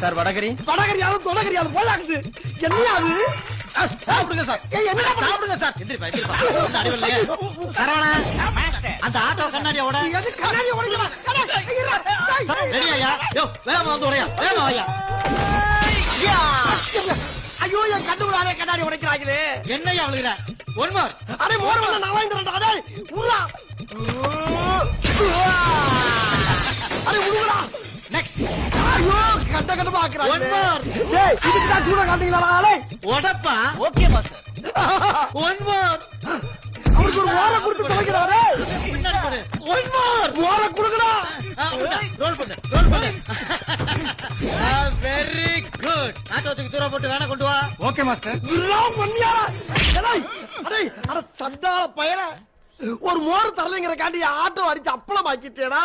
Sir vada curry வடகரியாலும் தொடகரியாலும் போலாக்குது என்ன அது சாப்பிடுங்க சார் ஏய், என்ன பண்ண- சாப்பிடுங்க சார் எந்திரிப்பா எந்திரிப்பா ஒண்ணும் அடிவில்லையே. சரவணா அந்த ஆட்டோ கண்ணாடியோட எது கண்ணாடி உடைக்கிறா? கண்ணாடி, ஐயா, டேய், டேய். ரெடியா யோ வேகமா வந்து உடையா வேகமா ஐயா ஐயோ என் கண்ணு விடாதே கண்ணாடி உடைக்கிறாங்களே என்னையா விழுகிற ஒன் மோர் அடே மோர் பண்ண நான் வாங்கிக்கிறேன்டா அடே உருடா அடே உருடா நெக்ஸ்ட் ஐயோ கண்ட கண்ட பாக்குறாங்க One more. டேய் இதுக்கு தான் சூட காட்டுங்களா அடே உடப்பா ஓகே மாஸ்டர் ஒன் மோர் அவருக்கு ஒரு ஓர கொடுத்து தொலைக்கிறாரே பின்னாடி போடு ஒன் மோர் ஓர கொடுங்கடா ரோல் பண்ணு ரோல் பண்ணு வெரி குட் ஆட்டோத்துக்கு தூரம் போட்டு வேணா கொண்டு வா ஓகே மாஸ்டர் விராம் பண்ணியா டேய் அடே அட சண்டால பயல ஒரு மோர் தரலைங்கிற காண்டி ஆட்டோ அடிச்சு அப்பளம் ஆக்கிட்டேடா